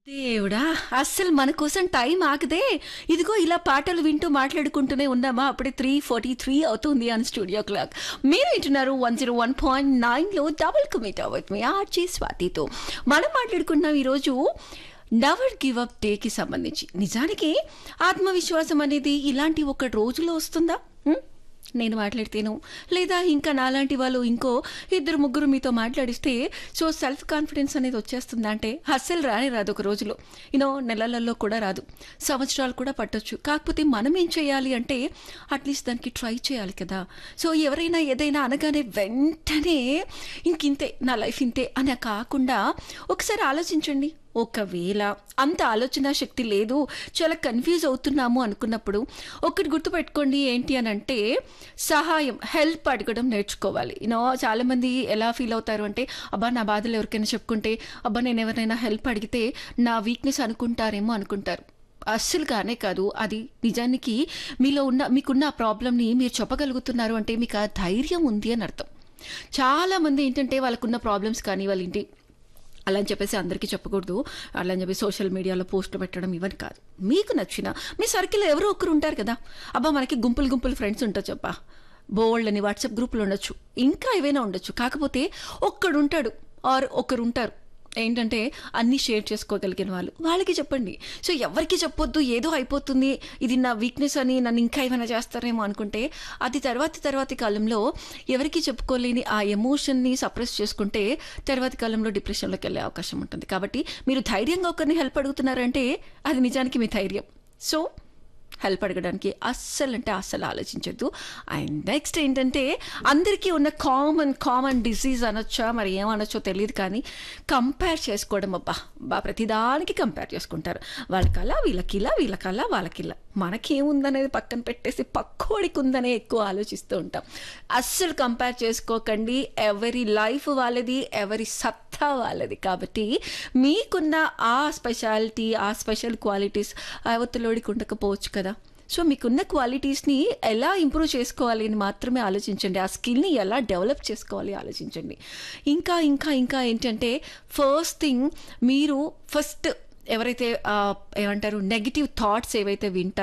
దేవుడా అస్సలు మన కోసం టైం ఆగదే ఇదిగో ఇలా పాటలు వింటూ మాట్లాడుకుంటూనే ఉన్నామా అప్పుడే త్రీ ఫార్టీ త్రీ అవుతుంది అని స్టూడియో క్లాక్ మీరు వింటున్నారు వన్ జీరో వన్ పాయింట్ నైన్లో డబుల్ కమిట్ అవ్వదు మీ ఆర్జీ స్వాతితో మనం మాట్లాడుకుంటున్నాం ఈరోజు నెవర్ గివ్ అప్ డేకి సంబంధించి నిజానికి ఆత్మవిశ్వాసం అనేది ఇలాంటి ఒక రోజులో వస్తుందా హ్మ్? నేను మాట్లాడితేను లేదా ఇంకా నాలాంటి వాళ్ళు ఇంకో ఇద్దరు ముగ్గురు మీతో మాట్లాడిస్తే సో సెల్ఫ్ కాన్ఫిడెన్స్ అనేది వచ్చేస్తుందా అంటే అస్సలు రాని రాదు ఒక రోజులో యూనో నెలలలో కూడా రాదు సంవత్సరాలు కూడా పట్టొచ్చు కాకపోతే మనం ఏం చేయాలి అంటే అట్లీస్ట్ దానికి ట్రై చేయాలి కదా సో ఎవరైనా ఏదైనా అనగానే వెంటనే ఇంకింతే నా లైఫ్ ఇంతే అని కాకుండా ఒకసారి ఆలోచించండి ఒకవేళ అంత ఆలోచన శక్తి లేదు చాలా కన్ఫ్యూజ్ అవుతున్నాము అనుకున్నప్పుడు ఒకటి గుర్తుపెట్టుకోండి ఏంటి అని అంటే సహాయం హెల్ప్ అడగడం నేర్చుకోవాలి యూనో చాలామంది ఎలా ఫీల్ అవుతారు అంటే అబ్బా నా బాధలు ఎవరికైనా చెప్పుకుంటే అబ్బా నేను ఎవరైనా హెల్ప్ అడిగితే నా వీక్నెస్ అనుకుంటారేమో అనుకుంటారు అస్సలు కానే కాదు అది నిజానికి మీలో ఉన్న మీకున్న ఆ ప్రాబ్లమ్ని మీరు చెప్పగలుగుతున్నారు అంటే మీకు ఆ ధైర్యం ఉంది అని అర్థం చాలామంది ఏంటంటే వాళ్ళకున్న ప్రాబ్లమ్స్ కానీ వాళ్ళ ఇంటి అలా అని చెప్పేసి అందరికీ చెప్పకూడదు అలా అని చెప్పి సోషల్ మీడియాలో పోస్టులు పెట్టడం ఇవన్నీ కాదు మీకు నచ్చిన మీ సర్కిల్లో ఎవరో ఒకరు ఉంటారు కదా అబ్బా మనకి గుంపులు గుంపులు ఫ్రెండ్స్ ఉంటారు చెప్పా బోల్డ్ అని వాట్సాప్ గ్రూపులు ఉండొచ్చు ఇంకా ఏవైనా ఉండొచ్చు కాకపోతే ఒక్కడు ఉంటాడు ఆర్ ఒకరు ఉంటారు ఏంటంటే అన్నీ షేర్ చేసుకోగలిగిన వాళ్ళు వాళ్ళకి చెప్పండి సో ఎవరికి చెప్పొద్దు ఏదో అయిపోతుంది ఇది నా వీక్నెస్ అని నన్ను ఇంకా ఏమైనా చేస్తారేమో అనుకుంటే అది తర్వాతి తర్వాతి కాలంలో ఎవరికి చెప్పుకోలేని ఆ ఎమోషన్ని సప్రెస్ చేసుకుంటే తర్వాతి కాలంలో డిప్రెషన్లోకి వెళ్ళే అవకాశం ఉంటుంది కాబట్టి మీరు ధైర్యంగా ఒకరిని హెల్ప్ అడుగుతున్నారంటే అది నిజానికి మీ ధైర్యం సో హెల్ప్ అడగడానికి అస్సలు అంటే అస్సలు ఆలోచించద్దు అండ్ నెక్స్ట్ ఏంటంటే అందరికీ ఉన్న కామన్ కామన్ డిసీజ్ అనొచ్చా మరి ఏమనొచ్చో తెలియదు కానీ కంపేర్ చేసుకోవడం అబ్బా బా ప్రతిదానికి కంపేర్ చేసుకుంటారు వాళ్ళకలా వీళ్ళకిలా వీళ్ళకలా వాళ్ళకిలా మనకేముందనేది పక్కన పెట్టేసి పక్కోడికి ఉందనే ఎక్కువ ఆలోచిస్తూ ఉంటాం అస్సలు కంపేర్ చేసుకోకండి ఎవరి లైఫ్ వాళ్ళది ఎవరి సత్తా వాళ్ళది కాబట్టి మీకున్న ఆ స్పెషాలిటీ ఆ స్పెషల్ క్వాలిటీస్ అవతలోడికి ఉండకపోవచ్చు కదా సో మీకున్న క్వాలిటీస్ని ఎలా ఇంప్రూవ్ చేసుకోవాలి అని మాత్రమే ఆలోచించండి ఆ స్కిల్ని ఎలా డెవలప్ చేసుకోవాలి ఆలోచించండి ఇంకా ఇంకా ఇంకా ఏంటంటే ఫస్ట్ థింగ్ మీరు ఫస్ట్ ఎవరైతే ఆ, ఏమంటారు నెగిటివ్ థాట్స్ ఏవైతే వింటారో